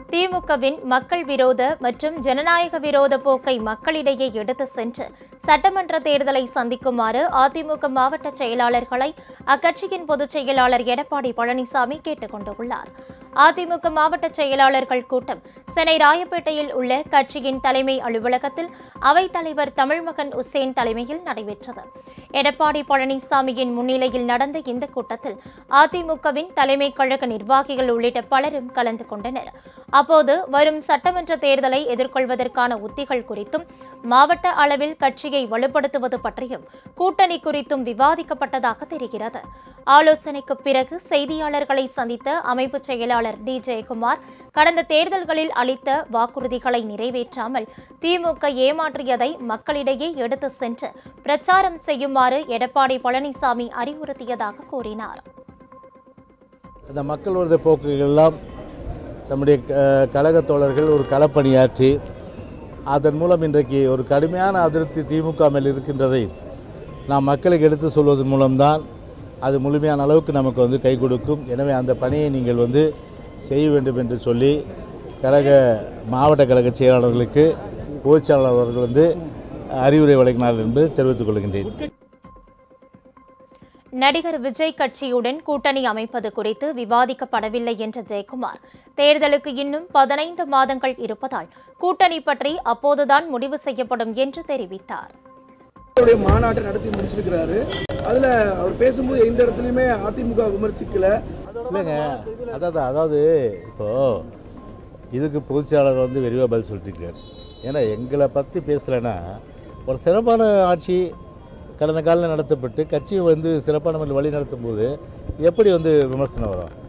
திமுகவின் மக்கள் விரோத மற்றும் ஜனநாயக விரோத போக்கை மக்களிடையே எடுத்து சென்று சட்டமன்ற தேர்தலை சந்திக்குமாறு அதிமுக மாவட்ட செயலாளர்களை அக்கட்சியின் பொதுச் செயலாளர் எடப்பாடி பழனிசாமி கேட்டுக் கொண்டுள்ளார் அதிமுக மாவட்ட செயலாளர்கள் கூட்டம் சென்னை ராயப்பேட்டையில் உள்ள கட்சியின் தலைமை அலுவலகத்தில் அவைத்தலைவர் தமிழ்மகன் உசேன் தலைமையில் நடைபெற்றது எடப்பாடி பழனிசாமியின் முன்னிலையில் நடந்த இந்த கூட்டத்தில் அதிமுகவின் தலைமை கழக நிர்வாகிகள் உள்ளிட்ட பலரும் கலந்து கொண்டனர் அப்போது வரும் சட்டமன்ற தேர்தலை எதிர்கொள்வதற்கான உத்திகள் குறித்தும் மாவட்ட அளவில் கட்சியை வலுப்படுத்துவது பற்றியும் கூட்டணி குறித்தும் விவாதிக்கப்பட்டதாக தெரிகிறது ஆலோசனைக்கு பிறகு செய்தியாளர்களை சந்தித்த அமைப்பு செயலாளர் டி ஜெயக்குமார் கடந்த தேர்தல்களில் அளித்த வாக்குறுதிகளை நிறைவேற்றாமல் திமுக ஏமாற்றியதை மக்களிடையே எடுத்து சென்று பிரச்சாரம் செய்யுமாறு எடப்பாடி பழனிசாமி அறிவுறுத்தியதாக கூறினார் இந்த மக்கள் விரோத போக்குகளெல்லாம் நம்முடைய க- கழகத் தோழர்கள் ஒரு களப்பணியாற்றி அதன் மூலம் இன்றைக்கு ஒரு கடுமையான அதிருப்தி திமுக மேல் இருக்கின்றதை நாம் மக்களுக்கு எடுத்து சொல்வதன் மூலம்தான் அது முழுமையான அளவுக்கு நமக்கு வந்து கை கொடுக்கும் எனவே அந்த பணியை நீங்கள் வந்து செய்ய வேண்டும் என்று சொல்லி கழக மாவட்ட கழக செயலாளர்களுக்கு பொதுச்செயலாளர் அவர்கள் வந்து அறிவுரை வழங்கினார் என்பதை தெரிவித்துக் கொள்கின்றேன் நடிகர் விஜய் கட்சியுடன் கூட்டணி அமைப்பது குறித்து விவாதிக்கப்படவில்லை என்ற ஜெயக்குமார் தேர்தலுக்கு இன்னும் பதினைந்து மாதங்கள் இருப்பதால் கூட்டணி பற்றி அப்போதுதான் முடிவு செய்யப்படும் என்று தெரிவித்தார் அவருடைய மாநாட்டை நடத்தி முடிச்சிருக்கிறாரு அதுல அவர் பேசும்போது எந்த இடத்துலயுமே அதிமுக விமர்சிக்கல இல்லைங்க அதாவது அதாவது இப்போது இதுக்கு பொதுச்செயலாளர் வந்து விரிவாக பதில் சொல்லிட்டுருக்காரு ஏன்னா எங்களை பற்றி பேசலைன்னா ஒரு சிறப்பான ஆட்சி கடந்த காலில் நடத்தப்பட்டு கட்சியை வந்து சிறப்பான முறையில் வழி நடத்தும் போது எப்படி வந்து விமர்சனம் வரும்